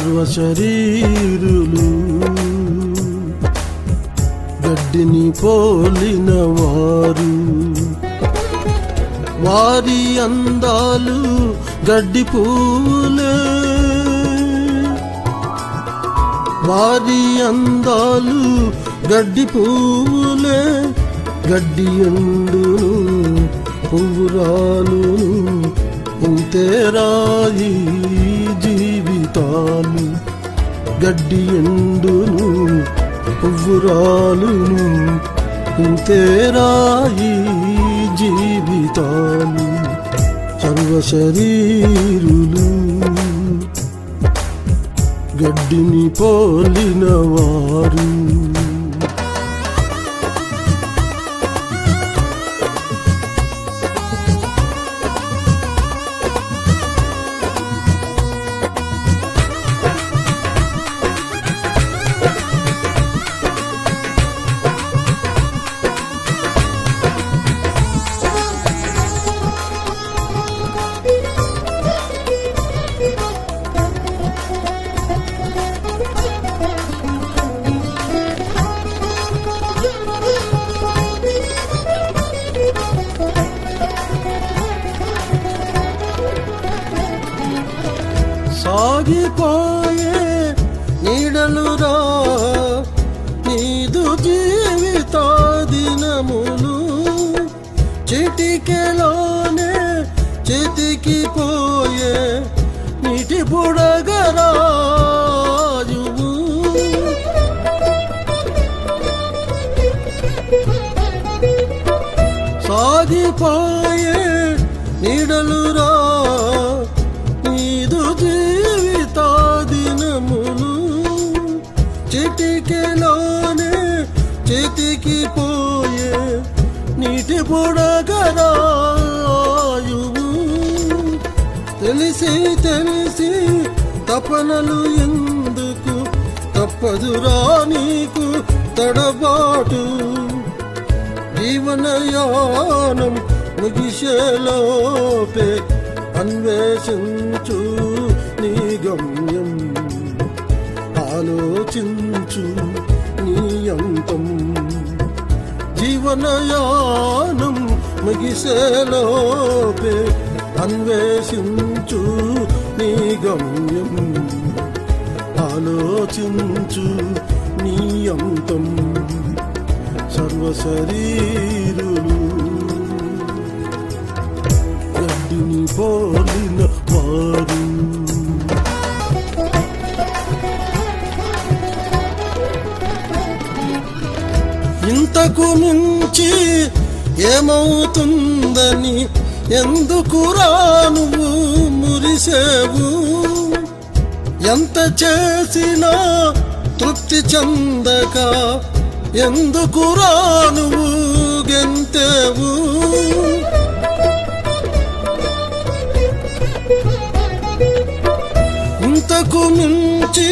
సర్వశరీరులు గడ్డిని పోలిన వారు వారి అందాలు గడ్డి పూలే వారి అందాలు గడ్డి పూలే గడ్డి ఎండును పువ్వురాలు ఇంతేరాయి జీవితాలు గడ్డి ఎండును పువ్వురాలును ఇంతేరాయి జీవితాలు సర్వశరీరులు గడ్డిని పోలిన వారు సాగిపోయే నీడలురా నీదు జీవిత దినములు చిటికెలోనే చితికి పోయే నీటి బుడగరాజువు సాగిపోయే నీడలురా నీదు జీవిత దినములు చిటికెలోనే చితికి పోయే నీటి బుడగరాయువు తెలిసి తెలిసి తపనలు ఎందుకు తప్పదురా నీకు తడబాటు జీవనయానం ముగిసేలోపే అన్వేషించు నీ గమ్యం ఆలోచించు నీ అంతం జీవనయానం ముగిసేలోపే అన్వేషించు నీ గమ్యం ఆలోచించు నీ అంతం సర్వశరీరులు గడ్డిని పోలిన వారు ఇంతకు మించి ఏమవుతుందని ఎందుకు నువ్వు మురిసేవు ఎంత చేసినా తృప్తి చెందక ఎందుకు నువ్వు గెంతేవు ఇంతకు మించి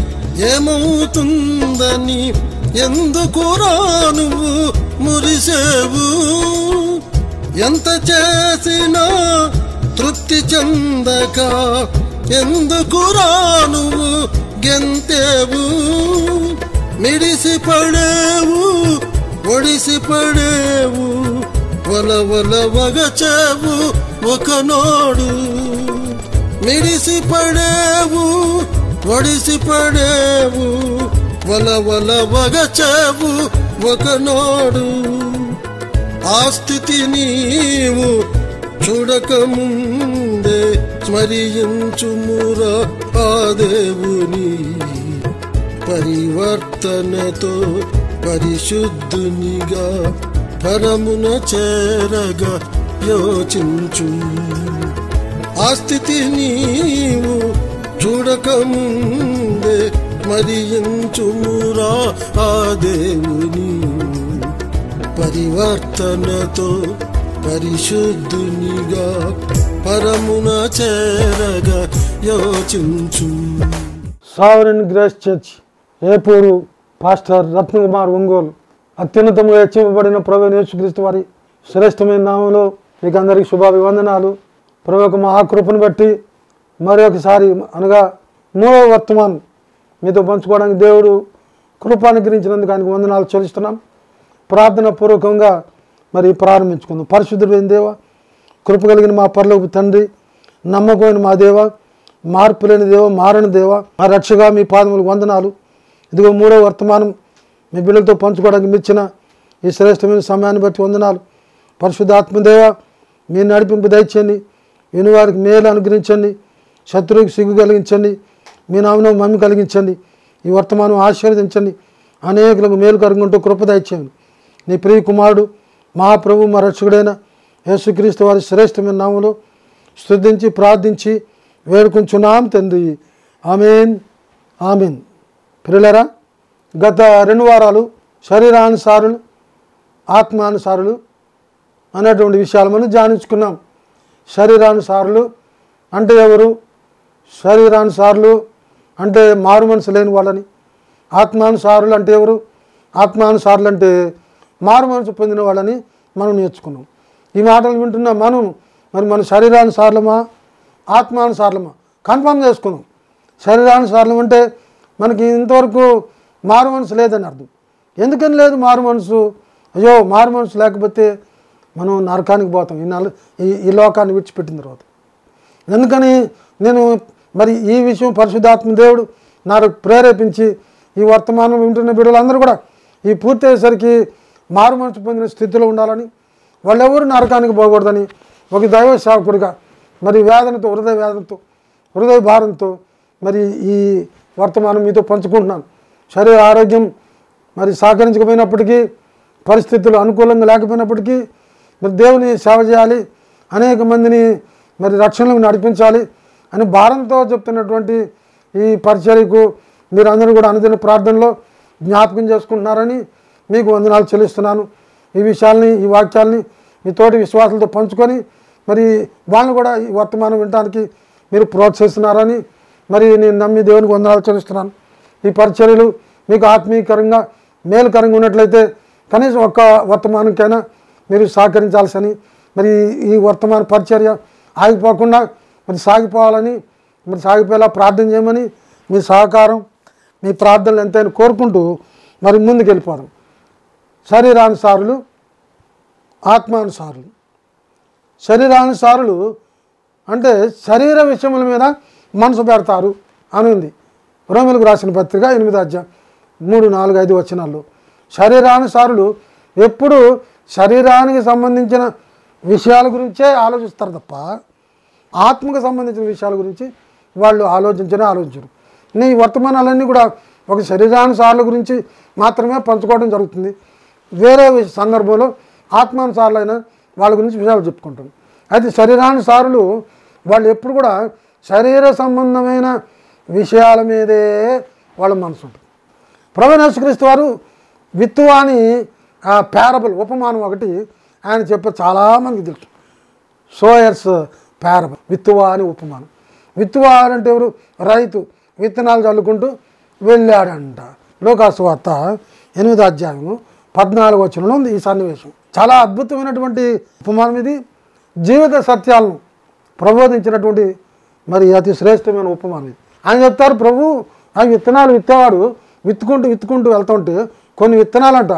ఏమవుతుందని ఎందుకు నువ్వు మురిసేవు ఎంత చేసినా తృప్తి చెందక ఎందుకు నువ్వు గెంతేవు మిడిసి పడేవు ఒడిసి పడేవు వల వల వగచేవు ఒకనోడు మిడిసి పడేవు ఒడిసి పడేవు వల వల వగచేవు ఒకనోడు ఆ స్థితి నీవు చూడకముందే స్మరించుమురా ఆ దేవుని పరివర్తనతో పరిశుద్ధునిగా పరమున చేరగా యోచించు ఆ స్థితి నీవు చూడకముందే మరించుమురా ఆ దేవుని పరివర్తనతో పరిశుద్ధునిగా పరమున చేరగా యోచించు sovereign grace church Epuru pastor Ratnakumar Ongole అత్యున్నతంగా హెచ్చింపబడిన ప్రభు యేసుక్రీస్తు వారి శ్రేష్టమైన నామంలో మీకు అందరికీ శుభాభివందనాలు ప్రభు యొక్క మహాకృపను బట్టి మరి ఒకసారి అనగా మూడవ వర్తమానం మీతో పంచుకోవడానికి దేవుడు కృపానుగ్రహించినందుకు ఆయనకు వందనాలు చెల్లిస్తున్నాం ప్రార్థన పూర్వకంగా మరి ప్రారంభించుకుందాం పరిశుద్ధుడైన దేవ కృప కలిగిన మా పరలోపు తండ్రి నమ్మకమైన మా దేవ మార్పు లేని దేవ మారని దేవ మా రక్షగా మీ పాదములకు వందనాలు ఇదిగో మూడో వర్తమానం మీ బిడ్డలతో పంచుకోవడానికి మిచ్చిన ఈ శ్రేష్టమైన సమయాన్ని బట్టి వందనాలు పరిశుద్ధాత్మదేవ మీ నడిపింపు దయచండి విని వారికి మేలు అనుగ్రహించండి శత్రువుకి సిగ్గు కలిగించండి మీ నామను మమ్మి కలిగించండి ఈ వర్తమానం ఆశీర్వదించండి అనేకులకు మేలు కరుగుంటూ కృప దయచేయండి నీ ప్రియ కుమారుడు మహాప్రభు మా రక్షకుడైన యేసుక్రీస్తు వారి శ్రేష్టమైన నామంలో స్తుతించి ప్రార్థించి వేడుకుంటున్నాం తండ్రి ఆమెన్ ఆమెన్ పిల్లలరా గత రెండు వారాలు శరీరానుసారులు ఆత్మానుసారులు అనేటువంటి విషయాలు మనం ధ్యానించుకున్నాం శరీరానుసారులు అంటే ఎవరు శరీరానుసారులు అంటే మారు మనసు లేని వాళ్ళని ఆత్మానుసారులు అంటే ఎవరు ఆత్మానుసారులు అంటే మారు మనసు పొందిన వాళ్ళని మనం నేర్చుకున్నాం ఈ మాటలు వింటున్న మనం మరి మన శరీరానుసారులమా ఆత్మానుసారులమా కన్ఫర్మ్ చేసుకున్నాం శరీరానుసారులం అంటే మనకి ఇంతవరకు మారు మనసు లేదని అర్థం ఎందుకని లేదు మారు మనసు అయ్యో మారు మనసు లేకపోతే మనం నరకానికి పోతాం ఈ నల ఈ ఈ లోకాన్ని విడిచిపెట్టిన తర్వాత ఎందుకని నేను మరి ఈ విషయం పరిశుద్ధాత్మ దేవుడు నాకు ప్రేరేపించి ఈ వర్తమానం వింటున్న బిడ్డలందరూ కూడా ఈ పూర్తి అయ్యేసరికి మారు మనసు పొందిన స్థితిలో ఉండాలని వాళ్ళెవరు నరకానికి పోకూడదని ఒక దైవ సేవకుడిగా మరి వేదనతో హృదయ వేదనతో హృదయ భారంతో మరి ఈ వర్తమానం మీతో పంచుకుంటున్నాను శరీర ఆరోగ్యం మరి సహకరించకపోయినప్పటికీ పరిస్థితులు అనుకూలంగా లేకపోయినప్పటికీ మరి దేవుని సేవ చేయాలి అనేక మందిని మరి రక్షణలకు నడిపించాలి అని భారంతో చెప్తున్నటువంటి ఈ పరిచర్యకు మీరందరూ కూడా అనుదిన ప్రార్థనలో జ్ఞాపకం చేసుకుంటున్నారని మీకు వందనాలు చెల్లిస్తున్నాను ఈ విషయాల్ని ఈ వాక్యాల్ని మీ తోటి విశ్వాసాలతో పంచుకొని మరి వాళ్ళని కూడా ఈ వర్తమానం వినడానికి మీరు ప్రోత్సహిస్తున్నారని మరి నేను నమ్మి దేవునికి వందనాలు చెల్లిస్తున్నాను ఈ పరిచర్యలు మీకు ఆత్మీయకరంగా మేలుకరంగా ఉన్నట్లయితే కనీసం ఒక్క వర్తమానంకైనా మీరు సహకరించాల్సని మరి ఈ వర్తమాన పరిచర్య ఆగిపోకుండా మరి సాగిపోవాలని మరి సాగిపోయేలా ప్రార్థన చేయమని మీ సహకారం మీ ప్రార్థనలు ఎంతైనా కోరుకుంటూ మరి ముందుకు వెళ్ళిపోదాం శరీరానుసారులు ఆత్మానుసారులు శరీరానుసారులు అంటే శరీర విషయముల మీద మనసు పెడతారు అని ఉంది రోమిలకు రాసిన పత్రిక ఎనిమిది అధ్యాయం మూడు నాలుగు ఐదు వచనాల్లో శరీరానుసారులు ఎప్పుడు శరీరానికి సంబంధించిన విషయాల గురించే ఆలోచిస్తారు తప్ప ఆత్మకు సంబంధించిన విషయాల గురించి వాళ్ళు ఆలోచించనే ఆలోచించరు ఈ వర్తమానాలన్నీ కూడా ఒక శరీరానుసారుల గురించి మాత్రమే పంచుకోవడం జరుగుతుంది వేరే విష- సందర్భంలో ఆత్మానుసారులైన వాళ్ళ గురించి విషయాలు చెప్పుకుంటాం అయితే శరీరానుసారులు వాళ్ళు ఎప్పుడు కూడా శరీర సంబంధమైన విషయాల మీదే వాళ్ళ మనసు ఉంటుంది ప్రవీణేశ్వరిస్తు వారు విత్తువాని పేరబుల్ ఉపమానం ఒకటి ఆయన చెప్పే చాలామందికి తెలుసు సోయర్స్ పేరబుల్ విత్తువా అని ఉపమానం విత్తువా అంటే ఎవరు రైతు విత్తనాలు చల్లుకుంటూ వెళ్ళాడంట లోకాసు వార్త ఎనిమిదో అధ్యాయము పద్నాలుగు వచనంలో ఉంది ఈ సన్నివేశం చాలా అద్భుతమైనటువంటి ఉపమానం ఇది జీవిత సత్యాలను ప్రబోధించినటువంటి మరి అతి శ్రేష్టమైన ఉపమానం ఇది ఆయన చెప్తారు ప్రభు ఆ విత్తనాలు విత్తేవాడు విత్తుకుంటూ విత్తుకుంటూ వెళ్తుంటే కొన్ని విత్తనాలంట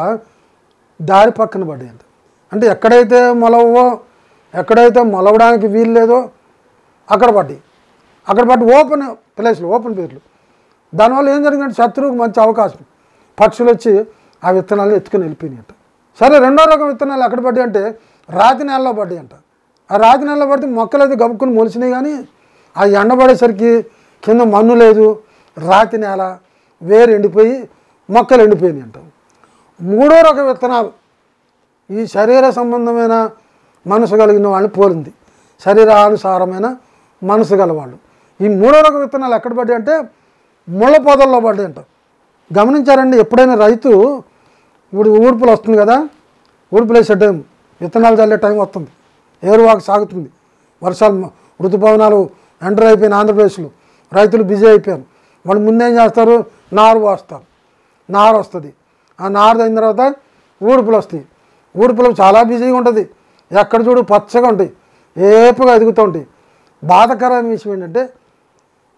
దారి పక్కన పడ్డాయి అంట అంటే ఎక్కడైతే మొలవో ఎక్కడైతే మొలవడానికి వీలు లేదో అక్కడ పడ్డాయి అక్కడ పట్టి ఓపెన్ ప్లేస్లు ఓపెన్ పేర్లు దానివల్ల ఏం జరిగిందంటే శత్రువుకు మంచి అవకాశం పక్షులు వచ్చి ఆ విత్తనాలు ఎత్తుకుని వెళ్ళిపోయినాయంట సరే రెండో రకం విత్తనాలు ఎక్కడ పడ్డాయి అంటే రాతి నెలలో పడ్డాయి అంట ఆ రాతి నెలలో పడితే మొక్కలు అయితే గబుక్కుని మొలిసినాయి కానీ ఆ ఎండబడేసరికి కింద మన్ను లేదు రాతి నేల వేరు ఎండిపోయి మొక్కలు ఎండిపోయినాయి అంట మూడో రకం విత్తనాలు ఈ శరీర సంబంధమైన మనసు కలిగిన వాళ్ళని పోలింది శరీరానుసారమైన మనసు గలవాళ్ళు ఈ మూడో రకం విత్తనాలు ఎక్కడ పడ్డాయి అంటే ముళ్ళ పొదల్లో పడ్డాయి అంట గమనించారండి ఎప్పుడైనా రైతు ఇప్పుడు ఊడ్పులు వస్తుంది కదా ఊడ్పులు వేసే టైం విత్తనాలు చల్లే టైం వస్తుంది ఏరువాకు సాగుతుంది వర్షాలు మ- ఋతుపవనాలు ఎంటర్ అయిపోయిన ఆంధ్రప్రదేశ్లో రైతులు బిజీ అయిపోయారు వాళ్ళు ముందేం చేస్తారు నారు పోస్తారు నారు వస్తుంది ఆ నారు అయిన తర్వాత ఊడుపులు వస్తాయి ఊడుపులు చాలా బిజీగా ఉంటుంది ఎక్కడ చూడు పచ్చగా ఉంటాయి ఏపుగా ఎదుగుతూ ఉంటాయి బాధకరమైన విషయం ఏంటంటే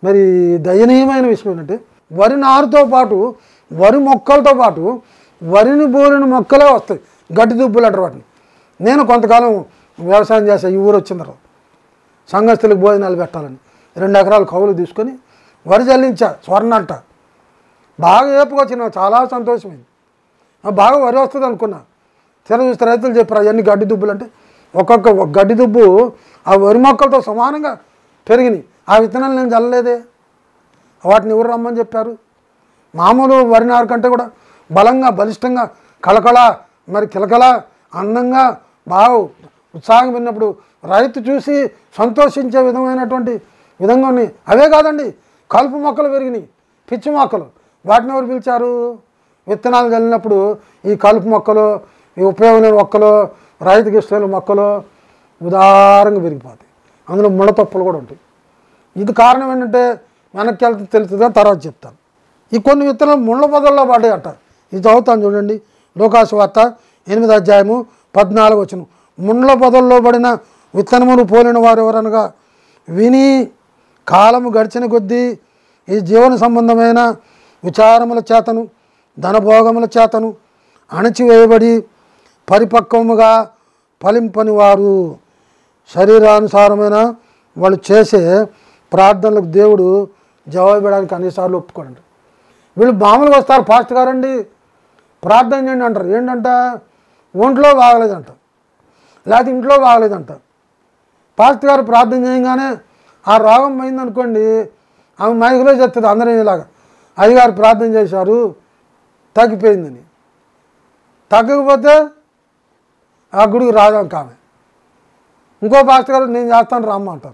మరి దయనీయమైన విషయం ఏంటంటే వరి నారుతో పాటు వరి మొక్కలతో పాటు వరిని బోలిన మొక్కలే వస్తాయి గడ్డి దుబ్బులు అంటారు వాటిని నేను కొంతకాలం వ్యవసాయం చేసా ఈ ఊరు వచ్చిన తర్వాత సంఘస్థులకు భోజనాలు పెట్టాలని రెండు ఎకరాలు కవులు తీసుకొని వరి చల్లించా స్వర్ణ అంట బాగా ఏపుకొచ్చి నాకు చాలా సంతోషమైంది ఆ, బాగా వరి వస్తుంది అనుకున్నా తెర చూస్తే రైతులు చెప్పారు అవన్నీ గడ్డి దుబ్బులు అంటే ఒక్కొక్క ఒక గడ్డి దుబ్బు ఆ వరి మొక్కలతో సమానంగా పెరిగినాయి ఆ విత్తనాలు నేను చల్లలేదే వాటిని ఎవరు రమ్మని చెప్పారు మామూలు వరి నారు కంటే కూడా బలంగా బలిష్టంగా కలకల మరి కిలకల అందంగా బాగా ఉత్సాహం విన్నప్పుడు రైతు చూసి సంతోషించే విధమైనటువంటి విధంగా ఉన్నాయి అవే కాదండి కలుపు మొక్కలు పెరిగినాయి పిచ్చి మొక్కలు వాటిని ఎవరు పిలిచారు విత్తనాలు చల్లినప్పుడు ఈ కలుపు మొక్కలు ఈ ఉపయోగం లేని మొక్కలు రైతుకి ఇష్టమైన మొక్కలు ఉదారంగా పెరిగిపోతాయి అందులో ముళ్ళతొప్పలు కూడా ఉంటాయి ఇది కారణం ఏంటంటే వెనక్కి వెళ్తే తెలుస్తుందా తర్వాత చెప్తాను ఈ కొన్ని విత్తనాలు ముళ్ళ పొదల్లో పడ్డాయి అంట ఇది చదువుతాను చూడండి లోకాసు వార్త ఎనిమిది అధ్యాయము పద్నాలుగు వచ్చును ముండ్ల పొదల్లో పడిన విత్తనమును పోలిన వారు ఎవరనగా విని కాలము గడిచిన కొద్దీ ఈ జీవన సంబంధమైన విచారముల చేతను ధనభోగముల చేతను అణచివేయబడి పరిపక్వముగా ఫలింపని వారు శరీరానుసారమైన వాళ్ళు చేసే ప్రార్థనలకు దేవుడు జవాబు ఇవ్వడానికి అన్నిసార్లు ఒప్పుకోండి వీళ్ళు మామూలుగా వస్తారు ఫాస్ట్ గారండి ప్రార్థన చేయండి అంటారు ఏంటంట ఒంట్లో బాగలేదంట లేకపోతే ఇంట్లో బాగలేదంట పాస్ట్ గారు ప్రార్థన చేయగానే ఆ రోగం పోయిందనుకోండి ఆమె మైకులో చెప్తుంది అందరం ఇలాగా అయ్యగారు ప్రార్థన చేశారు తగ్గిపోయిందని తగ్గకపోతే ఆ గుడికి రాదాం ఆమె ఇంకో పాస్టర్ గారు నేను చేస్తాను రమ్మ అంటాను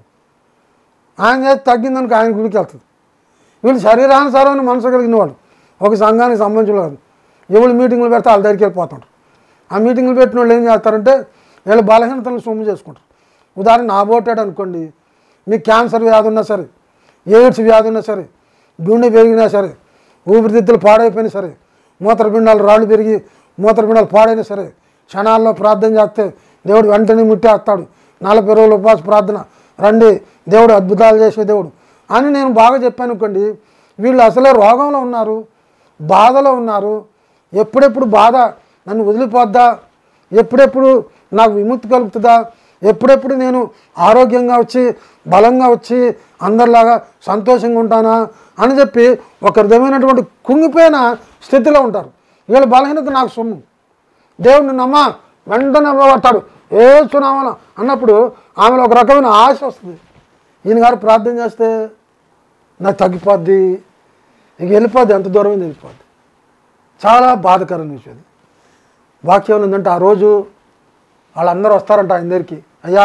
ఆయన చేసి తగ్గిందనుకో ఆయన గుడికి వెళ్తుంది వీళ్ళు శరీరానుసారమైన మనసు కలిగిన వాళ్ళు ఒక సంఘానికి సంబంధించిన వాళ్ళు ఎవరు మీటింగ్లు పెడితే వాళ్ళ దగ్గరికి వెళ్ళిపోతుంటారు ఆ మీటింగ్లు పెట్టిన వాళ్ళు ఏం చేస్తారంటే వీళ్ళు బలహీనతలను సొమ్ము చేసుకుంటారు ఉదాహరణ నా బోటాడు అనుకోండి మీకు క్యాన్సర్ వ్యాధి ఉన్నా సరే ఎయిడ్స్ వ్యాధి ఉన్నా సరే గుండె పెరిగినా సరే ఊపిరితిత్తులు పాడైపోయినా సరే మూత్రపిండాలు రాళ్ళు పెరిగి మూత్రపిండాలు పాడైనా సరే క్షణాల్లో ప్రార్థన చేస్తే దేవుడు వెంటనే ముట్టేస్తాడు నలభై రోజులు ఉపవాస ప్రార్థన రండి దేవుడు అద్భుతాలు చేసే దేవుడు అని నేను బాగా చెప్పాను అనుకోండి వీళ్ళు అసలే రోగంలో ఉన్నారు బాధలో ఉన్నారు ఎప్పుడెప్పుడు బాధ నన్ను వదిలిపోద్దా ఎప్పుడెప్పుడు నాకు విముక్తి కలుగుతుందా ఎప్పుడెప్పుడు నేను ఆరోగ్యంగా వచ్చి బలంగా వచ్చి అందరిలాగా సంతోషంగా ఉంటానా అని చెప్పి ఒక విధమైనటువంటి కుంగిపోయిన స్థితిలో ఉంటారు వీళ్ళ బలహీనత నాకు సొమ్ము దేవుడిని నమ్మ వెంటనే అమ్మబడతాడు ఏ సునామన అన్నప్పుడు ఆమెలో ఒక రకమైన ఆశ వస్తుంది ఈయన గారు ప్రార్థన చేస్తే నాకు తగ్గిపోద్ది ఇక వెళ్ళిపోద్ది ఎంత దూరం వెళ్ళిపోద్ది చాలా బాధకరమైన విషయం ఇది. వాక్యం ఏంటంటే ఆ రోజు వాళ్ళందరూ వస్తారంట ఆయన దగ్గరికి అయ్యా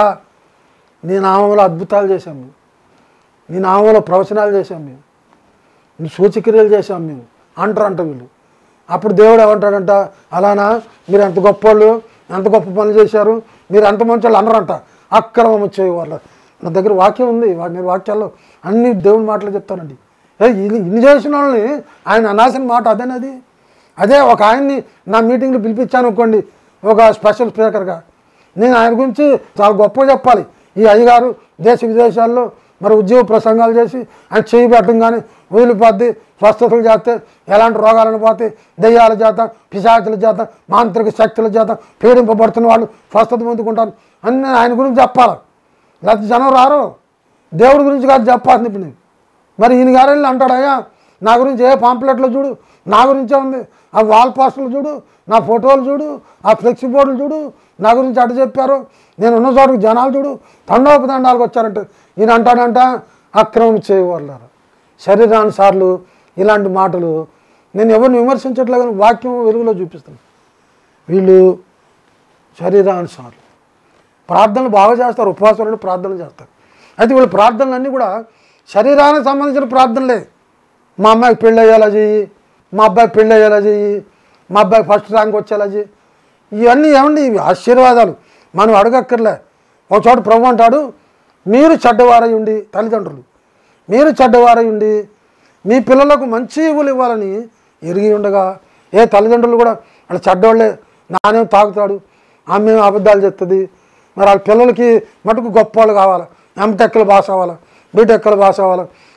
నీ నామంలో అద్భుతాలు చేశాం మేము నీ నామంలో ప్రవచనాలు చేశాం మేము నీ సూచక్రియలు చేశాం మేము అంటారంట వీళ్ళు అప్పుడు దేవుడు ఏమంటాడంట అలానా మీరు ఎంత గొప్పోళ్ళు ఎంత గొప్ప పనులు చేశారు మీరు ఎంత మంచి వాళ్ళు అనరంట అక్రమం చేయవాళ్ళు నా దగ్గర వాక్యం ఉంది వా- నేను వాక్యాల్లో అన్ని దేవుని మాటలు చెప్తానండి ఏ ఇది ఇన్ని చేసిన వాళ్ళని ఆయన అనాల్సిన మాట అదేనది అదే ఒక ఆయన్ని నా మీటింగ్లో పిలిపించాను అనుకోండి ఒక స్పెషల్ స్పీకర్గా నేను ఆయన గురించి చాలా గొప్పగా చెప్పాలి ఈ అయ్యగారు దేశ విదేశాల్లో మరి ఉద్యోగ ప్రసంగాలు చేసి ఆయన చేయి పెట్టడం కానీ వదిలిపోద్ది స్వస్థతలు చేస్తే ఎలాంటి రోగాలను పోతే దెయ్యాల చేత పిశాచుల చేత మాంత్రిక శక్తుల చేత పీడింపబడుతున్న వాళ్ళు స్వస్థత పొందుకుంటారు అని నేను ఆయన గురించి చెప్పాలి లేకపోతే జనం రారు దేవుడి గురించి కాదు చెప్పాల్సింది ఇప్పుడు నేను మరి ఈయన గారు వెళ్ళి అంటాడు అయ్యా నా గురించి ఏ పాంప్లెట్లో చూడు నా గురించే ఉంది ఆ వాల్ పోస్టర్లు చూడు నా ఫోటోలు చూడు ఆ ఫ్లెక్సీ బోర్డులు చూడు నా గురించి అటు చెప్పారు నేను ఉన్న చోటుకు జనాలు చూడు తండోపదండాలకు వచ్చారంటే ఈయన అంటాడంట అక్రమం చేయవాళ్ళారు శరీరానుసార్లు ఇలాంటి మాటలు నేను ఎవరిని విమర్శించట్లే కానీ వాక్యం వెలుగులో చూపిస్తాను వీళ్ళు శరీరానుసార్లు ప్రార్థనలు బాగా చేస్తారు ఉపవాసాలు ప్రార్థనలు చేస్తారు అయితే వీళ్ళ ప్రార్థనలన్నీ కూడా శరీరానికి సంబంధించిన ప్రార్థనలే మా అమ్మాయికి పెళ్ళి అయ్యేలా చెయ్యి మా అబ్బాయికి పెళ్ళి అయ్యేలా చెయ్యి మా అబ్బాయి ఫస్ట్ ర్యాంక్ వచ్చేలా చెయ్యి ఇవన్నీ ఏమండి ఇవి ఆశీర్వాదాలు మనం అడగక్కర్లే ఒక చోట ప్రభు అంటాడు మీరు చెడ్డవారై ఉండి తల్లిదండ్రులు మీరు చెడ్డవారై ఉండి మీ పిల్లలకు మంచి ఇవులు ఇవ్వాలని ఎరిగి ఉండగా ఏ తల్లిదండ్రులు కూడా వాళ్ళ చెడ్డవాళ్ళే నానేం తాగుతాడు ఆమె అబద్ధాలు చెప్తుంది మరి వాళ్ళ పిల్లలకి మటుకు గొప్ప వాళ్ళు కావాలి ఎంటెక్కలు పాస్ అవ్వాలి బీటెక్కలు పాస్ అవ్వాలి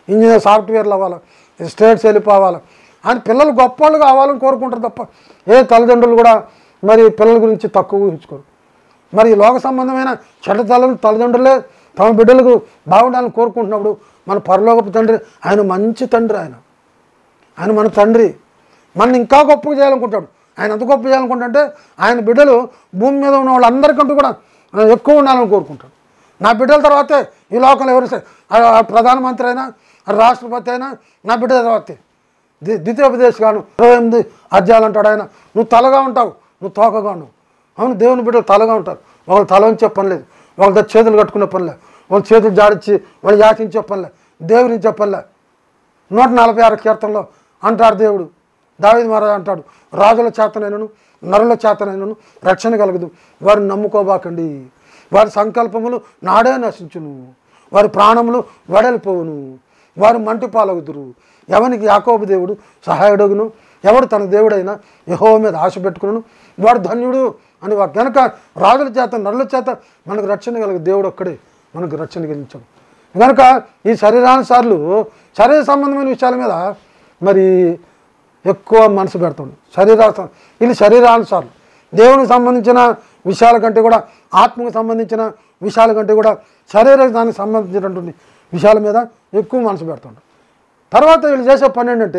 ఇంజనీర్ సాఫ్ట్వేర్లు అవ్వాలి స్టేట్స్ వెళ్ళిపోవాలి అని పిల్లలు గొప్పవాళ్ళు కావాలని కోరుకుంటారు తప్ప ఏ తల్లిదండ్రులు కూడా మరి పిల్లల గురించి తక్కువ ఊహించుకోరు మరి ఈ లోక సంబంధమైన చెడ్డ తల్లి తల్లిదండ్రులే తమ బిడ్డలకు బాగుండాలని కోరుకుంటున్నప్పుడు మన పరలోకపు తండ్రి ఆయన మంచి తండ్రి ఆయన ఆయన మన తండ్రి మన ఇంకా గొప్పగా చేయాలనుకుంటాడు ఆయన ఎంత గొప్ప చేయాలనుకుంటుంటే ఆయన బిడ్డలు భూమి మీద ఉన్న వాళ్ళందరికంటూ కూడా ఎక్కువ ఉండాలని కోరుకుంటాడు నా బిడ్డల తర్వాతే ఈ లోకంలో ఎవరు సరే, ఆ ప్రధానమంత్రి అయినా ఆ రాష్ట్రపతి అయినా నా బిడ్డ తర్వాతే ది- ద్వితీయోపదేశ గాను ఇరవై ఎనిమిది అధ్యాయులు అంటాడు ఆయన నువ్వు తలగా ఉంటావు నువ్వు తోకగా ఉండవు అవును దేవుని బిడ్డలు తలగా ఉంటారు వాళ్ళు తల ఉంచే పని లేదు వాళ్ళ దగ్గర చేతులు కట్టుకునే పని లేదు వాళ్ళ చేతులు జాడిచ్చి వాళ్ళు యాచించే పని లేదు దేవుని చెప్పలే నూట నలభై ఆరు కీర్తనలో అంటాడు దేవుడు దావిది మహారాజు అంటాడు రాజుల చేతనైనను నరుల చేతనైనను రక్షణ కలగదు వారిని నమ్ముకోబాకండి వారి సంకల్పములు నాడే నశించును వారి ప్రాణములు వెడలిపోవును వారు మంటి పాలగుదురు ఎవనికి యాకోబు దేవుడు సహాయుడుగును ఎవడు తన దేవుడైనా యహో మీద ఆశ పెట్టుకును వాడు ధన్యుడు అని వా- గనక రాజుల చేత నరుల చేత మనకు రక్షణ కలిగే దేవుడు ఒక్కడే మనకు రక్షణ కలిగించాడు కనుక ఈ శరీరానుసార్లు శరీర సంబంధమైన విషయాల మీద మరి ఎక్కువ మనసు పెడుతుంది శరీరా ఇది శరీరానుసార్లు దేవునికి సంబంధించిన విషయాల కంటే కూడా ఆత్మకు సంబంధించిన విషయాల కంటే కూడా శరీరానికి సంబంధించినటువంటి విషయాల మీద ఎక్కువ మనసు పెడుతుంటారు తర్వాత వీళ్ళు చేసే పని ఏంటంటే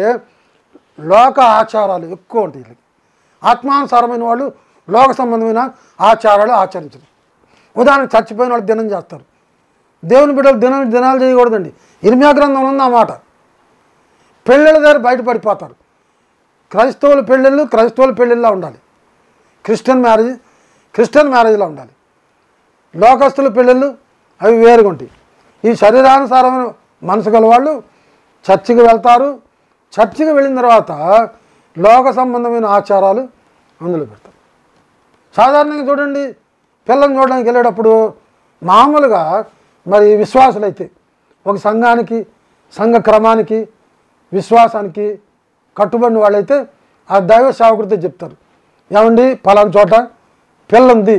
లోక ఆచారాలు ఎక్కువ ఉంటాయి వీళ్ళకి ఆత్మానుసారమైన వాళ్ళు లోక సంబంధమైన ఆచారాలు ఆచరించరు ఉదాహరణకు చచ్చిపోయిన వాళ్ళు దినం చేస్తారు దేవుని బిడ్డలు దినం దినాలు చేయకూడదండి ఇర్మియా గ్రంథంలో ఉంది ఆ మాట పెళ్ళిళ్ళ దగ్గర బయటపడిపోతారు క్రైస్తవుల పెళ్ళిళ్ళు క్రైస్తవుల పెళ్ళిళ్ళలా ఉండాలి క్రిస్టియన్ మ్యారేజ్ క్రిస్టియన్ మ్యారేజ్లో ఉండాలి లోకస్తుల పెళ్ళిళ్ళు అవి వేరుగా ఉంటాయి ఈ శరీరానుసారమైన మనసు గల వాళ్ళు చర్చికి వెళ్తారు చర్చికి వెళ్ళిన తర్వాత లోక సంబంధమైన ఆచారాలు అందులో పెడతారు సాధారణంగా చూడండి పిల్లల్ని చూడడానికి వెళ్ళేటప్పుడు మామూలుగా మరి విశ్వాసులైతే ఒక సంఘానికి సంఘ క్రమానికి విశ్వాసానికి కట్టుబడిన వాళ్ళైతే ఆ దైవ సేవకుడితో చెప్తారు ఏమండి పలానా చోట పిల్ల ఉంది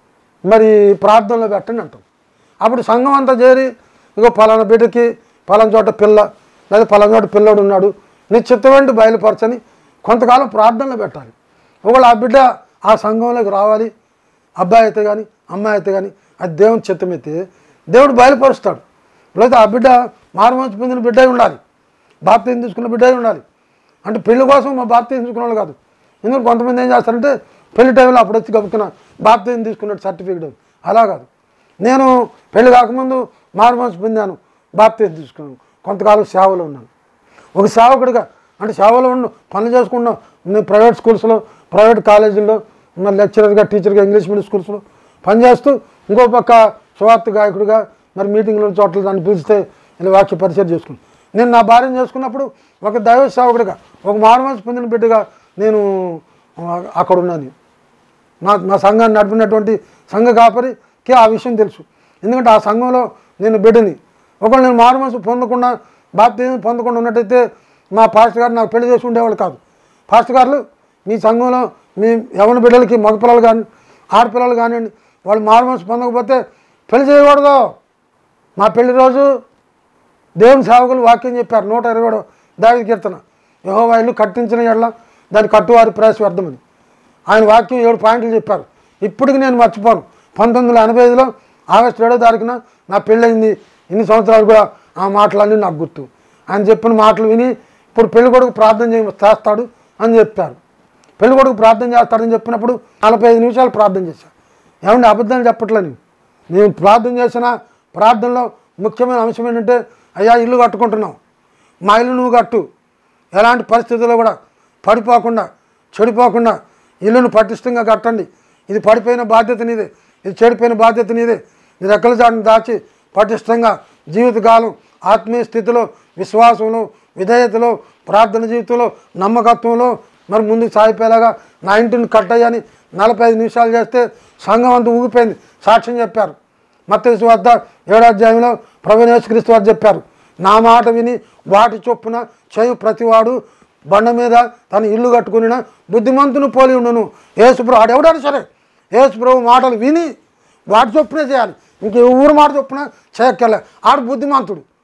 మరి ప్రార్థనలో పెట్టండి అంటాం అప్పుడు సంఘం అంతా చేరి ఇగో పలానా బిడ్డకి పలానా చోట పిల్ల లేదా పలానా చోట పిల్లోడు ఉన్నాడు నీ చిత్తమండి బయలుపరచని కొంతకాలం ప్రార్థనలో పెట్టాలి ఒకవేళ ఆ బిడ్డ ఆ సంఘంలోకి రావాలి అబ్బాయి అయితే కానీ అమ్మాయి అయితే కానీ అది దేవుని చిత్తమైతే దేవుడు బయలుపరుస్తాడు లేదా ఆ బిడ్డ మారుమనసు పొందిన బిడ్డ అయి ఉండాలి బాప్తీసం తీసుకున్న బిడ్డ అయి ఉండాలి అంటే పెళ్లి కోసం మా బాప్తీసం తీసుకున్న వాళ్ళు కాదు ఎందుకంటే కొంతమంది ఏం చేస్తారంటే పెళ్లి టైంలో అప్పుడు వచ్చి కప్పుకున్న బాప్తీసం తీసుకున్నట్టు సర్టిఫికేట్ అలా కాదు నేను పెళ్లి కాకముందు మారుమనసు పొందాను బాప్తీసం తీసుకున్నాను కొంతకాలం సేవలో ఉన్నాను ఒక సేవకుడిగా అంటే సేవలో ఉన్న పనులు చేసుకున్నాం నేను ప్రైవేట్ స్కూల్స్లో ప్రైవేట్ కాలేజీల్లో ఉన్న లెక్చరర్గా టీచర్గా ఇంగ్లీష్ మీడియం స్కూల్స్లో పనిచేస్తూ ఇంకో పక్క సువార్త గాయకుడిగా మరి మీటింగ్లో చోట్ల దాన్ని పిలిస్తే ఇలా వాక్య పరిచయం చేసుకున్నాను నేను నా భార్యను చేసుకున్నప్పుడు ఒక దైవ సేవకుడిగా ఒక మారుమనసు పొందిన బిడ్డగా నేను ఆ, అక్కడ ఉన్నాను నా నా సంఘాన్ని నడిపినటువంటి సంఘ కాపరికి ఆ విషయం తెలుసు ఎందుకంటే ఆ సంఘంలో నేను బిడ్డని ఒకవేళ నేను మారు మనసు పొందకుండా బాప్తీసం పొందకుండా ఉన్నట్టయితే మా పాస్టర్ గారు నాకు పెళ్లి చేసి ఉండేవాళ్ళు కాదు పాస్టర్ గారు మీ సంఘంలో మీ యవన బిడ్డలకి మగపిల్లలు కానీ ఆడపిల్లలు కానివ్వండి వాళ్ళు మారు మనసు పొందకపోతే పెళ్లి చేయకూడదు మా పెళ్లి రోజు దేవుని సేవకులు వాక్యం చెప్పారు నూట ఇరవై ఏడు దావి కీర్తన యహోవా ఇల్లు కట్టించిన ఎడల దాని కట్టువారి ప్రయాస వ్యర్థమని ఆయన వాక్యం ఏడు పాయింట్లు చెప్పారు ఇప్పటికి నేను మర్చిపోను పంతొమ్మిది వందల ఎనభై ఐదులో ఆగస్టు ఏడో తారీఖున నా పెళ్ళయింది ఇన్ని సంవత్సరాలు కూడా ఆ మాటలన్నీ నాకు గుర్తు ఆయన చెప్పిన మాటలు విని ఇప్పుడు పెళ్లి కొడుకు ప్రార్థన చేయ చేస్తాడు అని చెప్పారు పెళ్లి కొడుకు ప్రార్థన చేస్తాడని చెప్పినప్పుడు నలభై ఐదు నిమిషాలు ప్రార్థన చేశాను ఏమంటే అబద్ధాలు చెప్పట్లేని నేను ప్రార్థన చేసిన ప్రార్థనలో ముఖ్యమైన అంశం ఏంటంటే అయ్యా ఇల్లు కట్టుకుంటున్నాం మా ఇల్లు నువ్వు కట్టు ఎలాంటి పరిస్థితుల్లో కూడా పడిపోకుండా చెడిపోకుండా ఇల్లును పటిష్టంగా కట్టండి ఇది పడిపోయిన బాధ్యత నీదే ఇది చెడిపోయిన బాధ్యత నీదే నీ రెక్కల చాటును దాచి పటిష్టంగా జీవితకాలం ఆత్మీయ స్థితిలో విశ్వాసంలో విధేయతలో ప్రార్థన జీవితంలో నమ్మకత్వంలో మరి ముందుకు సాగిపోయేలాగా నా ఇంటిని కట్టయ్యని నలభై ఐదు నిమిషాలు చేస్తే సంఘం అంతా ఊగిపోయింది సాక్ష్యం చెప్పారు మత్తయి వద్ద ఏడో అధ్యాయంలో ప్రభు యేసుక్రీస్తు వారు చెప్పారు నా మాట విని వాటి చొప్పున చేయు ప్రతివాడు బండ మీద తన ఇల్లు కట్టుకుని బుద్ధిమంతుని పోలి ఉండును యేసుప్రభు ఆడు ఎవడాడు సరే యేసుప్రభు మాటలు విని వాటి చొప్పునే చేయాలి ఇంక ఊరు మాట చొప్పున చేయక్కర్లే ఆడు బుద్ధిమంతుడు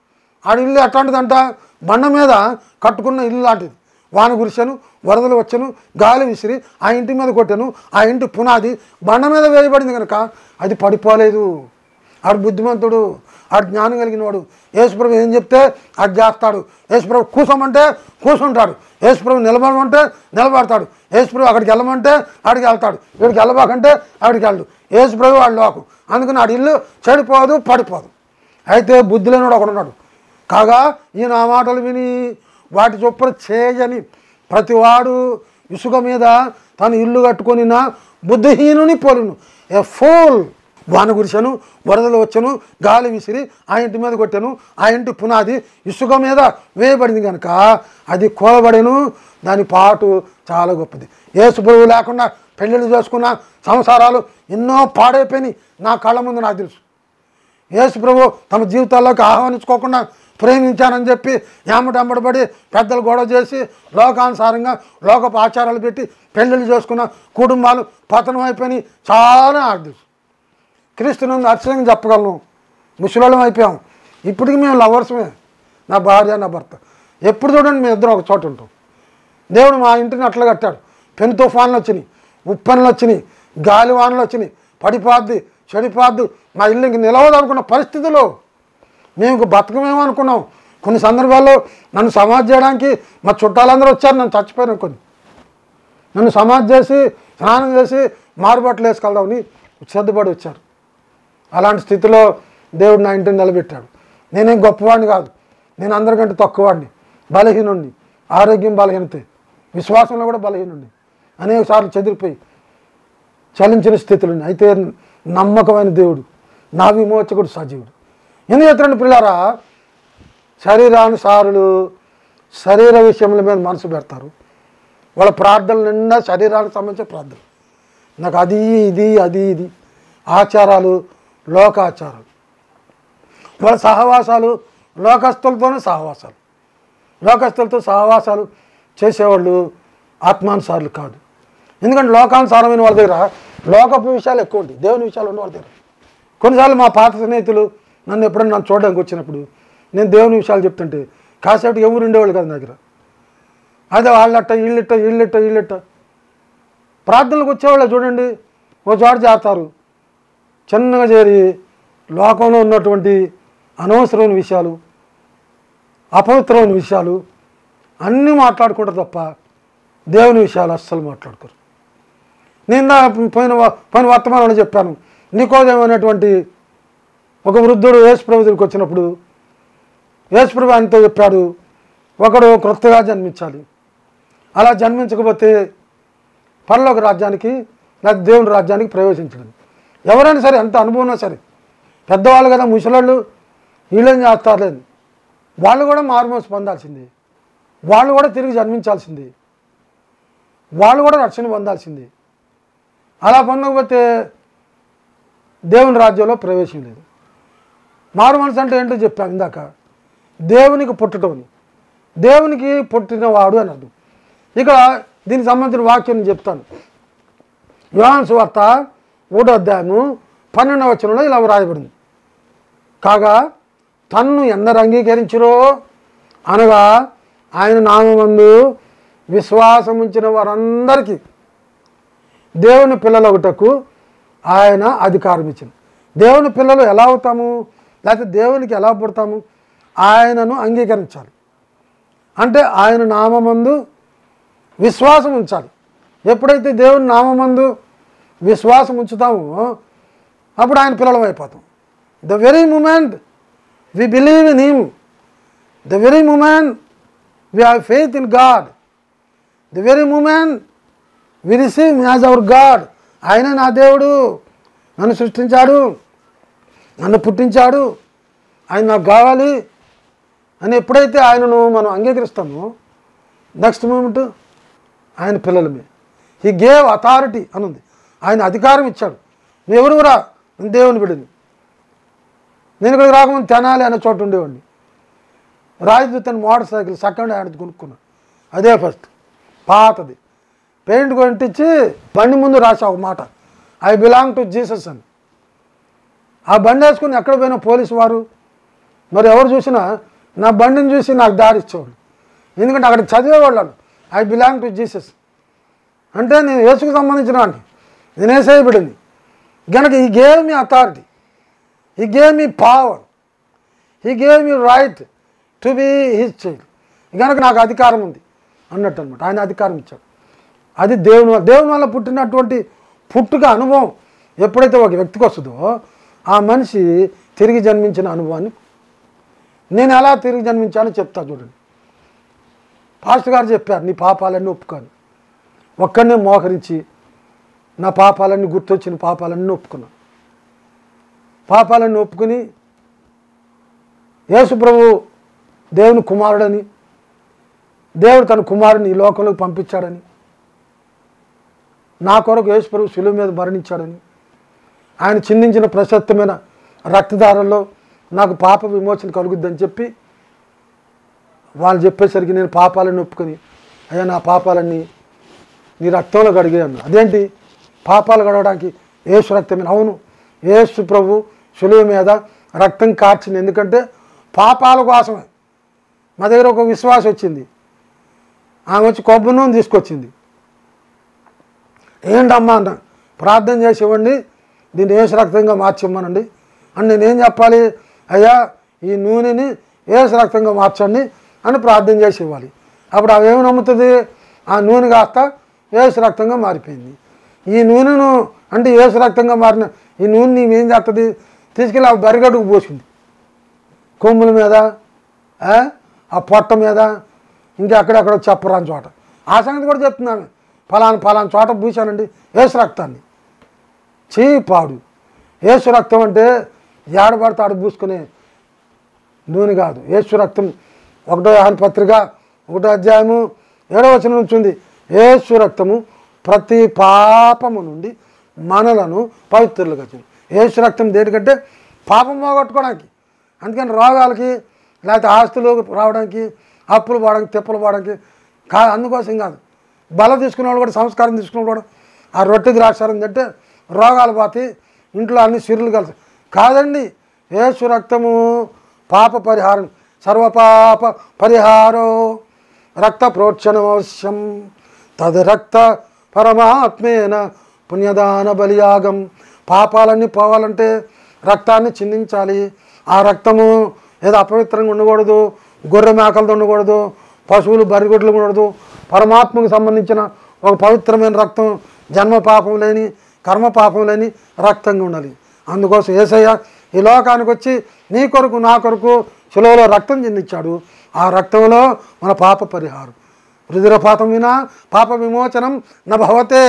ఆడ ఇల్లు ఎట్లాంటిదంట బండ మీద కట్టుకున్న ఇల్లు లాంటిది వాన కురిశాను వరదలు వచ్చాను గాలి విసిరి ఆ ఇంటి మీద కొట్టాను ఆ ఇంటి పునాది బండ మీద వేయబడింది కనుక అది పడిపోలేదు ఆడు బుద్ధిమంతుడు ఆడు జ్ఞానం కలిగిన వాడు యేసుప్రభు ఏం చెప్తే అది చేస్తాడు యేసుప్రభు కూసమంటే కూసుంటాడు యేసుప్రభు నిలబడమంటే నిలబడతాడు యేసుప్రభు అక్కడికి వెళ్ళమంటే ఆడికి వెళ్తాడు ఇక్కడికి వెళ్ళబాకంటే ఆడికి వెళ్ళడు యేసుప్రభు వాడు లోకం అందుకని ఆడి ఇల్లు చెడిపోదు పడిపోదు అయితే బుద్ధి లేనివాడు ఒకడు ఉన్నాడు కాగా ఈ నా మాటలు విని వాటి చొప్పున చేయని ప్రతివాడు ఇసుక మీద తన ఇల్లు కట్టుకొని నా బుద్ధిహీనుని పోలిను ఏ ఫోల్ వాన కురిశాను వరదలు వచ్చాను గాలి విసిరి ఆ ఇంటి మీద కొట్టాను ఆ ఇంటి పునాది ఇసుక మీద వేయబడింది కనుక అది కోలబడెను దాని పాటు చాలా గొప్పది యేసు ప్రభువు లేకుండా పెళ్ళిళ్ళు చేసుకున్న సంసారాలు ఎన్నో పాడైపోయినాయి నా కళ్ళ ముందు నాకు తెలుసు యేసు ప్రభు తమ జీవితాల్లోకి ఆహ్వానించుకోకుండా ప్రేమించానని చెప్పి ఏమటంబడబడి పెద్దలు గొడవ చేసి లోకానుసారంగా లోకపు ఆచారాలు పెట్టి పెళ్ళిళ్ళు చేసుకున్న కుటుంబాలు పతనం అయిపోయినాయి చాలా నాకు తెలుసు క్రీస్తునందు అక్షరంగా చెప్పగలను ముసలోళ్ళం అయిపోయాం ఇప్పటికి మేము లవర్స్మే నా భార్య నా భర్త ఎప్పుడు చూడండి మేము ఇద్దరం ఒక చోట ఉంటాం దేవుడు మా ఇంటిని అట్లా కట్టాడు పెను తుఫాన్లు వచ్చినాయి ఉప్పెనలు వచ్చినాయి గాలి వానలు వచ్చినాయి పడిపోద్ది చెడిపోద్ది మా ఇల్లు ఇంక నిలవదు అనుకున్న పరిస్థితులు మేము ఇంక బతకమేమో అనుకున్నాం కొన్ని సందర్భాల్లో నన్ను సమాధి చేయడానికి మా చుట్టాలందరూ వచ్చారు నన్ను చచ్చిపోయాను కొన్ని నన్ను సమాధి చేసి స్నానం చేసి మారుబట్టలు వేసుకెళ్దామని సిద్ధపడి వచ్చారు అలాంటి స్థితిలో దేవుడు నా ఇంటిని నిలబెట్టాడు నేనేం గొప్పవాడిని కాదు నేను అందరికంటే తక్కువవాడిని బలహీనుణ్ణి ఆరోగ్యం బలహీనతే విశ్వాసంలో కూడా బలహీనుండి అనేక సార్లు చెదిరిపోయి చలించిన స్థితులు అయితే నమ్మకమైన దేవుడు నా విమోచకుడు సజీవుడు ఎందుకు చెప్తున్నాడు పిల్లారా శరీరానుసారులు శరీర విషయముల మీద మనసు పెడతారు వాళ్ళ ప్రార్థనలు నిండా శరీరానికి సంబంధించిన ప్రార్థన నాకు అది ఇది అది ఇది ఆచారాలు లోకాచారాలు వాళ్ళ సహవాసాలు లోకస్తులతోనే సహవాసాలు లోకస్తులతో సహవాసాలు చేసేవాళ్ళు ఆత్మానుసారులు కాదు ఎందుకంటే లోకానుసారమైన వాళ్ళ దగ్గర లోకపు విషయాలు ఎక్కువ ఉంటాయి దేవుని విషయాలు ఉండే వాళ్ళ దగ్గర కొన్నిసార్లు మా పాత స్నేహితులు నన్ను ఎప్పుడైనా నన్ను చూడడానికి వచ్చినప్పుడు నేను దేవుని విషయాలు చెప్తుంటే కాసేపు ఎవరు ఉండేవాళ్ళు కాదు నా దగ్గర అదే వాళ్ళట్ట వీళ్ళిట్ట వీళ్ళిట్ట వీళ్ళిట్ట ప్రార్థనలకు వచ్చేవాళ్ళు చూడండి ఓ చోట చేస్తారు చిన్నగా చేరి లోకంలో ఉన్నటువంటి అనవసరమైన విషయాలు అపవిత్రమైన విషయాలు అన్నీ మాట్లాడుకుంటారు తప్ప దేవుని విషయాలు అస్సలు మాట్లాడుకోరు నేను నా పోయిన వ- పోయిన వర్తమానంలో చెప్పాను నికోదేమైనటువంటి ఒక వృద్ధుడు యేసుప్రభు దగ్గరికి వచ్చినప్పుడు యేసుప్రభు ఆయనతో చెప్పాడు ఒకడు క్రొత్తగా జన్మించాలి అలా జన్మించకపోతే పరలోక రాజ్యానికి లేదా దేవుని రాజ్యానికి ప్రవేశించడం ఎవరైనా సరే ఎంత అనుభవం ఉన్నా సరే పెద్దవాళ్ళు కదా ముసలాళ్ళు వీళ్ళేం చేస్తారులేదు వాళ్ళు కూడా మారుమోసి పొందాల్సిందే వాళ్ళు కూడా తిరిగి జన్మించాల్సిందే వాళ్ళు కూడా రక్షణ పొందాల్సిందే అలా పొందకపోతే దేవుని రాజ్యంలో ప్రవేశం లేదు మారు మనసు అంటే ఏంటో చెప్పాను ఇందాక దేవునికి పుట్టడం అని. దేవునికి పుట్టినవాడు అని అర్థం ఇక దీనికి సంబంధించిన వాక్యం నేను చెప్తాను యోహాన్ సువార్త ఒకటో అధ్యాయము పన్నెండవ వచనంలో ఇలా వ్రాయబడింది కాగా తన్ను ఎందరు అంగీకరించురో అనగా ఆయన నామందు విశ్వాసం ఉంచిన వారందరికీ దేవుని పిల్లలొకటకు ఆయన అధికారం ఇచ్చింది దేవుని పిల్లలు ఎలా అవుతాము లేకపోతే దేవునికి ఎలా పుడతాము ఆయనను అంగీకరించాలి అంటే ఆయన నామందు విశ్వాసం ఉంచాలి ఎప్పుడైతే దేవుని నామందు విశ్వాసం ఉంచుతామో అప్పుడు ఆయన పిల్లలం అయిపోతాం the very moment we believe in him the very moment we have faith in God the very moment we receive as our God ఆయన నా దేవుడు నన్ను సృష్టించాడు నన్ను పుట్టించాడు ఆయన నాకు కావాలి అని ఎప్పుడైతే ఆయనను మనం అంగీకరిస్తామో నెక్స్ట్ మూమెంట్ ఆయన పిల్లలమే ఈ గేవ్ అథారిటీ అని ఉంది ఆయన అధికారం ఇచ్చాడు నువ్వు ఎవరురా నేను దేవుని బిడ్డని నేను ఇక్కడికి రాకముందు తెనాలి అనే చోట ఉండేవాడిని రాజదూతని మోటార్ సైకిల్ సెకండ్ హ్యాండ్ కొనుక్కున్నాను అదే ఫస్ట్ పాతది పెయింట్ కొట్టించి బండి ముందు రాసా ఒక మాట ఐ బిలాంగ్ టు జీసస్ అని ఆ బండి వేసుకుని ఎక్కడ పోయినా పోలీసు వారు మరి ఎవరు చూసినా నా బండిని చూసి నాకు దారి ఇచ్చేవాడు ఎందుకంటే అక్కడ చదివేవాళ్ళు ఐ బిలాంగ్ టు జీసస్ అంటే నేను యేసుకు సంబంధించిన వాడిని నేను వేసేయబడింది గనక he gave me authority he gave me power he gave me right to be his child గనక నాకు అధికారం ఉంది అన్నట్టు అనమాట ఆయన అధికారం ఇచ్చాడు అది దేవుని వల్ల దేవుని వల్ల పుట్టినటువంటి పుట్టుక అనుభవం ఎప్పుడైతే ఒక వ్యక్తికి వస్తుందో ఆ మనిషి తిరిగి జన్మించిన అనుభవాన్ని నేను ఎలా తిరిగి జన్మించానో చెప్తా చూడండి పాస్టర్ గారు చెప్పారు నీ పాపాలన్నీ ఒప్పుకోను ఒక్కడనే మోకరించి నా పాపాలన్నీ గుర్తొచ్చిన పాపాలన్నీ ఒప్పుకున్నాను పాపాలన్నీ ఒప్పుకుని యేసు ప్రభు దేవుని కుమారుడని దేవుడు తన కుమారుని ఈ లోకంలోకి పంపించాడని నా కొరకు యేసు ప్రభు శిలువ మీద మరణించాడని ఆయన చిందించిన ప్రశస్తమైన రక్తధారంలో నాకు పాప విమోచన కలుగుద్దని చెప్పి వాళ్ళు చెప్పేసరికి నేను పాపాలను ఒప్పుకొని అయ్యా నా పాపాలన్నీ నీ రక్తంలో కడిగే అన్న అదేంటి పాపాలు గడవడానికి ఏసు రక్తమే అవును ఏసు ప్రభు సులువ మీద రక్తం కార్చింది ఎందుకంటే పాపాల కోసమే మా దగ్గర ఒక విశ్వాసం వచ్చింది ఆమె వచ్చి కొబ్బరి నూనె తీసుకొచ్చింది ఏంటమ్మా అన్న ప్రార్థన చేసేవాడిని దీన్ని ఏసు రక్తంగా మార్చిమ్మనండి అని నేనేం చెప్పాలి అయ్యా ఈ నూనెని ఏసు రక్తంగా మార్చండి అని ప్రార్థన చేసి ఇవ్వాలి అప్పుడు అవి ఏమి నమ్ముతుంది ఆ నూనె కాస్త ఏసు రక్తంగా మారిపోయింది ఈ నూనెను అంటే ఏసు రక్తంగా మారిన ఈ నూనె నీవేం చేస్తుంది తీసుకెళ్ళి ఆ బరిగడుకు పోసింది కొమ్ముల మీద ఆ, ఆ పొట్ట మీద ఇంకా అక్కడక్కడ చెప్పరాని చోట ఆ సంగతి కూడా చెప్తున్నాను ఫలానా ఫలానా చోట పూసానండి ఏసు రక్తాన్ని చీ పాడు ఏసు రక్తం అంటే ఏడబడితే ఆడ పూసుకునే నూనె కాదు ఏసు రక్తం ఒకటో యోహాను పత్రిక ఒకటో అధ్యాయము ఏడో వచనం నుంచి ఉంది ఏసు రక్తము ప్రతి పాపము నుండి మనలను పవిత్రులుగా చేయి ఏసు రక్తం దేనికంటే పాపం పోగొట్టుకోవడానికి అందుకని రోగాలకి లేకపోతే ఆస్తులు రావడానికి అప్పులు పోవడానికి తిప్పలు పోవడానికి కా అందుకోసం కాదు బల తీసుకున్న వాళ్ళు కూడా సంస్కారం తీసుకున్న కూడా ఆ రొట్టె ద్రాక్షారం తింటే రోగాలు పోతాయి ఇంట్లో అన్ని సిరులు కలిసి కాదండి ఏసు రక్తము పాప పరిహారం సర్వపాప పరిహారో రక్త ప్రోక్షణం అవశ్యం తద్ రక్త పరమాత్మేన పుణ్యదాన బలియాగం పాపాలన్నీ పోవాలంటే రక్తాన్ని చిందించాలి ఆ రక్తము ఏదో అపవిత్రంగా ఉండకూడదు గొర్రె మేకలతో ఉండకూడదు పశువులు బరిగొడ్లు ఉండకూడదు పరమాత్మకు సంబంధించిన ఒక పవిత్రమైన రక్తం జన్మ పాపం లేని కర్మ పాపం లేని రక్తంగా ఉండాలి అందుకోసం ఏసయ్య ఈ లోకానికి వచ్చి నీ కొరకు నా కొరకు శిలువలో రక్తం చెందించాడు ఆ రక్తంలో మన పాప పరిహారం రుధిరపాతం వినా పాప విమోచనం నా భవతే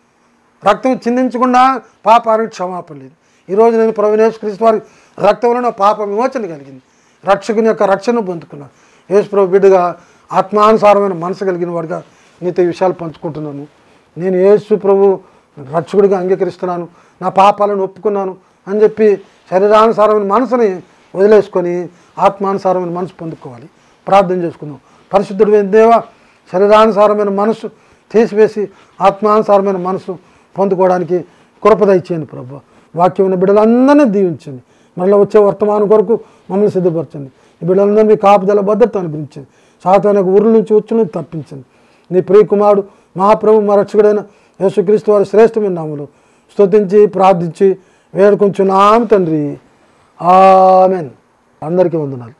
రక్తం చిందించకుండా పాపానికి క్షమాపణ లేదు ఈరోజు నేను ప్రవీణేశ్ క్రీస్తు వారి రక్తంలో నా పాప విమోచన కలిగింది రక్షకుని యొక్క రక్షణ పొందుకున్నాను యేసు ప్రభు బిడ్డగా ఆత్మానుసారమైన మనసు కలిగిన వాడిగా నీతో ఈ విషయాలు పంచుకుంటున్నాను నేను యేసు ప్రభు రక్షకుడిగా అంగీకరిస్తున్నాను నా పాపాలను ఒప్పుకున్నాను అని చెప్పి శరీరానుసారమైన మనసుని వదిలేసుకొని ఆత్మానుసారమైన మనసు పొందుకోవాలి ప్రార్థన చేసుకుందాం పరిశుద్ధుడు దేవ శరీరానుసారమైన మనసు తీసివేసి ఆత్మానుసారమైన మనసు పొందుకోవడానికి కృపద ఇచ్చేయండి ప్రభు వాక్యం ఉన్న బిడ్డలందరినీ దీవించండి మరలా వచ్చే వర్తమానం కొరకు మమ్మల్ని సిద్ధపరచండి ఈ బిడ్డలందరినీ మీ కాపుదల భద్రత అనుగ్రహించండి సాతాన ఊర్ల నుంచి వచ్చి తప్పించండి నీ ప్రియ కుమారుడు మహాప్రభు మా రక్షకుడైన యేసుక్రీస్తు వారి శ్రేష్టమైన నామలు స్తుతించి ప్రార్థించి వేడుకొంచున్నాము తండ్రి ఆమెన్ అందరికీ వందనాలు